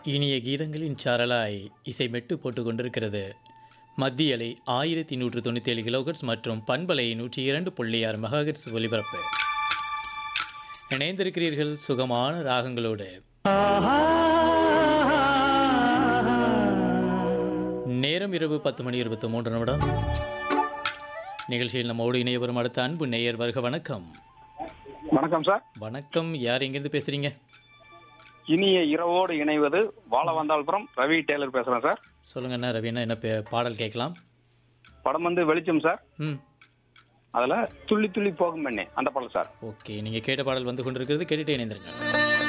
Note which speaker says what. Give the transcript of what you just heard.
Speaker 1: இனிய கீதங்களின் சாரலாய் இசை மெட்டு போட்டுக் கொண்டிருக்கிறது மத்திய அலை ஆயிரத்தி நூற்று தொண்ணூற்றி ஏழு கிலோகட்ஸ் மற்றும் பண்பலை நூற்றி இரண்டு புள்ளி ஆறு மெகாஹெட்ஸ் ஒலிபரப்பு இணைந்திருக்கிறீர்கள் சுகமான ராகங்களோடு நேரம் இரவு பத்து மணி இருபத்தி மூன்று நிமிடம் நிகழ்ச்சியில் நம்மோடு இணைய வரும் அடுத்த அன்பு நேயர் வருக வணக்கம்
Speaker 2: வணக்கம் சார்
Speaker 1: வணக்கம் யார் எங்கேருந்து பேசுறீங்க
Speaker 2: இனிய இரவோடு இணைவது வாழவந்தாள்புரம் ரவி டெய்லர் பேசுறேன் சார்
Speaker 1: சொல்லுங்க என்ன ரவி என்ன பே- பாடல் கேட்கலாம்
Speaker 2: படம் வந்து வெளிச்சம் சார்
Speaker 1: ம்
Speaker 2: அதுல துள்ளி துள்ளி போகும் பெண்ணே அந்த படம் சார்
Speaker 1: ஓகே நீங்கள் கேட்ட பாடல் வந்து கொண்டிருக்கிறது கேட்டுட்டே இணைந்திருங்க